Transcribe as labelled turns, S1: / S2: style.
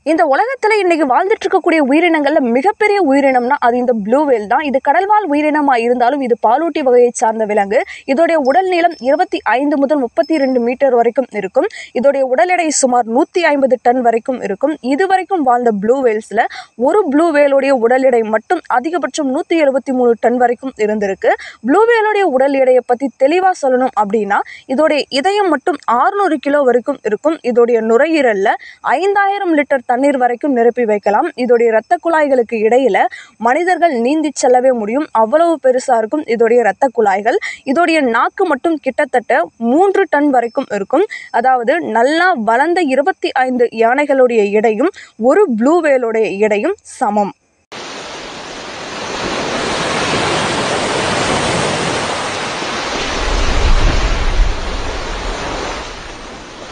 S1: இந்த உலகத்துல இன்னைக்கு வாழ்ந்துட்டு இருக்கக்கூடிய உயிரினங்கள்ல மிகப்பெரிய உயிரினம்னா அது இந்த ப்ளூ வேல் தான் இது கடல்வாழ் உயிரினமா இருந்தாலும் இது பாலூட்டி வகையை சார்ந்த விலங்கு இதோடைய உடல் நீளம் இருபத்தி ஐந்து முதல் முப்பத்தி ரெண்டு மீட்டர் வரைக்கும் இருக்கும் இதோடைய உடல் எடை சுமார் நூற்றி ஐம்பது டன் வரைக்கும் இருக்கும் இது வரைக்கும் வாழ்ந்த ப்ளூ வேல்ஸில் ஒரு ப்ளூ வேலுடைய உடல் எடை மட்டும் அதிகபட்சம் நூற்றி எழுபத்தி மூணு டன் வரைக்கும் இருந்திருக்கு ப்ளூ வேலுடைய உடல் எடையை பற்றி தெளிவாக சொல்லணும் அப்படின்னா இதோடைய இதயம் மட்டும் 600 கிலோ வரைக்கும் இருக்கும் இதோடைய நுரையீரலில் ஐந்தாயிரம் லிட்டர் தண்ணீர் வரைக்கும் நிரப்பி வைக்கலாம் இதோடைய இரத்த குழாய்களுக்கு இடையில மனிதர்கள் நீந்தி செல்லவே முடியும் அவ்வளவு பெருசா இருக்கும் இதோடைய இரத்த குழாய்கள் இதோடைய நாக்கு மட்டும் கிட்டத்தட்ட மூன்று டன் வரைக்கும் இருக்கும் அதாவது நல்லா வளர்ந்த இருபத்தி ஐந்து யானைகளுடைய எடையும் ஒரு ப்ளூ வேலுடைய எடையும் சமம்